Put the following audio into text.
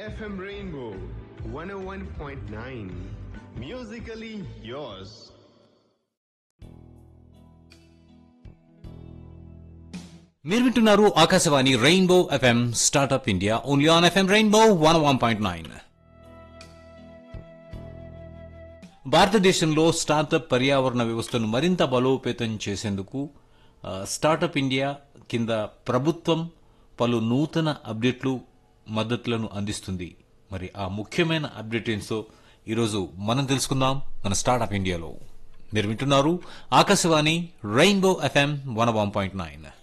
FM Rainbow 101.9. Musically yours. మీరు వింటున్నారు Akashvani rainbow FM startup India only on FM rainbow one one point nine భారతదేశంలో startup పర్యావరణ వ్యవస్థను మరింత బలోపేతం చేసేందుకు ఆ, స్టార్టప్ ఇండియా కింద ప్రభుత్వం పలు నూతన అప్డేట్లు మద్దతులను అందిస్తుంది మరి ఆ ముఖ్యమైన అప్డేట్ ఏంటో ఈరోజు మనం తెలుసుకుందాం మన స్టార్టప్ ఇండియాలో మీరు వింటున్నారు Akashvani rainbow FM one one point nine